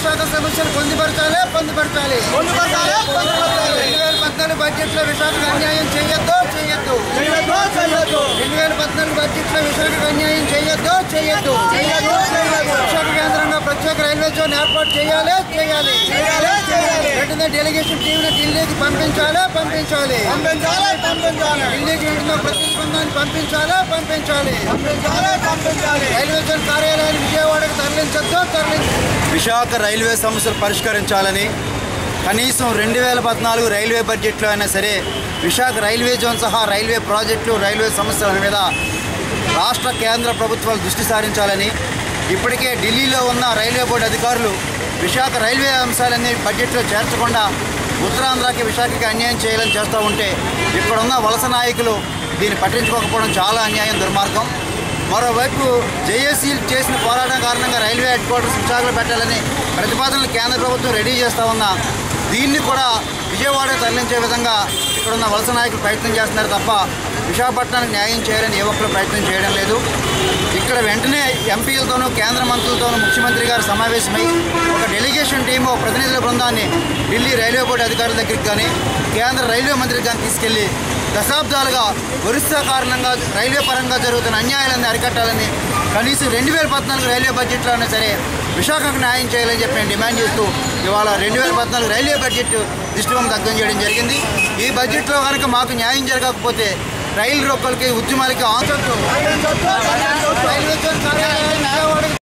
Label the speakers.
Speaker 1: విశాఖ సమస్యలు పొందుపరచాలి పొందుపరచాలి
Speaker 2: పొందుపరచాలి, పొందుపరచాలి.
Speaker 1: రెండు వేల పద్నాలుగు బడ్జెట్ లో విశాఖకు అన్యాయం చేయొద్దు చేయొద్దు
Speaker 2: చేయొద్దు చేయొద్దు
Speaker 1: రెండు వేల పద్నాలుగు బడ్జెట్ లో విశాఖకు అన్యాయం చేయొద్దు చేయొద్దు
Speaker 2: చేయొద్దు చేయొద్దు
Speaker 1: విశాఖ కేంద్రంగా ప్రత్యేక రైల్వే జోన్ ఏర్పాటు చేయాలి చేయాలి
Speaker 2: చేయాలి చేయాలి
Speaker 1: వెంటనే డెలిగేషన్ టీంని ఢిల్లీకి పంపించాలి పంపించాలి
Speaker 2: పంపించాలి పంపించాలి
Speaker 1: ఢిల్లీకి వెంటనే ప్రతినిధి బృందాన్ని పంపించాలి పంపించాలి
Speaker 2: పంపించాలి పంపించాలి
Speaker 1: రైల్వే జోన్ కార్యాలయాన్ని విజయవాడకు తరలించొద్దు తరలించ
Speaker 3: విశాఖ రైల్వే సమస్యలు పరిష్కరించాలని కనీసం రెండు వేల పద్నాలుగు రైల్వే బడ్జెట్లో అయినా సరే విశాఖ రైల్వే జోన్ సహా రైల్వే ప్రాజెక్టులు రైల్వే సమస్యల మీద రాష్ట్ర కేంద్ర ప్రభుత్వాలు దృష్టి సారించాలని ఇప్పటికే ఢిల్లీలో ఉన్న రైల్వే బోర్డు అధికారులు విశాఖ రైల్వే అంశాలన్నీ బడ్జెట్లో చేర్చకుండా ఉత్తరాంధ్రకి విశాఖకి అన్యాయం చేయాలని చేస్తూ ఉంటే ఇక్కడున్న వలస నాయకులు దీన్ని పట్టించుకోకపోవడం చాలా అన్యాయం దుర్మార్గం మరోవైపు జేఏసీ చేసిన పోరాటం కారణంగా రైల్వే హెడ్ క్వార్టర్స్ విశాఖలో పెట్టాలని ప్రతిపాదనలు కేంద్ర ప్రభుత్వం రెడీ చేస్తూ ఉన్నా దీన్ని కూడా విజయవాడ తరలించే విధంగా ఇక్కడున్న వలస నాయకులు ప్రయత్నం చేస్తున్నారు తప్ప విశాఖపట్నానికి న్యాయం చేయాలని ఏ ఒక్కరు ప్రయత్నం చేయడం లేదు ఇక్కడ వెంటనే ఎంపీలతోనూ కేంద్ర మంత్రులతోనూ ముఖ్యమంత్రి గారు సమావేశమై ఒక డెలిగేషన్ టీము ఒక ప్రతినిధుల బృందాన్ని ఢిల్లీ రైల్వే బోర్డు అధికారుల దగ్గరికి కానీ కేంద్ర రైల్వే మంత్రికి కానీ తీసుకెళ్లి దశాబ్దాలుగా ఒరిస్సా కారణంగా రైల్వే పరంగా జరుగుతున్న అన్యాయాలన్నీ అరికట్టాలని కనీసం రెండు వేల పద్నాలుగు రైల్వే బడ్జెట్లో అయినా సరే విశాఖకు న్యాయం చేయాలని చెప్పి నేను డిమాండ్ చేస్తూ ఇవాళ రెండు వేల పద్నాలుగు రైల్వే బడ్జెట్ దిష్టిబొమ్మ దగ్ధం చేయడం జరిగింది ఈ బడ్జెట్లో కనుక మాకు న్యాయం జరగకపోతే రైలు రొక్కలకి ఉద్యమాలకి ఆందోళన
Speaker 2: పంపించొద్దు పంపించొద్దు
Speaker 1: రైల్వే జోన్ కార్యాలయాన్ని విజయవాడకు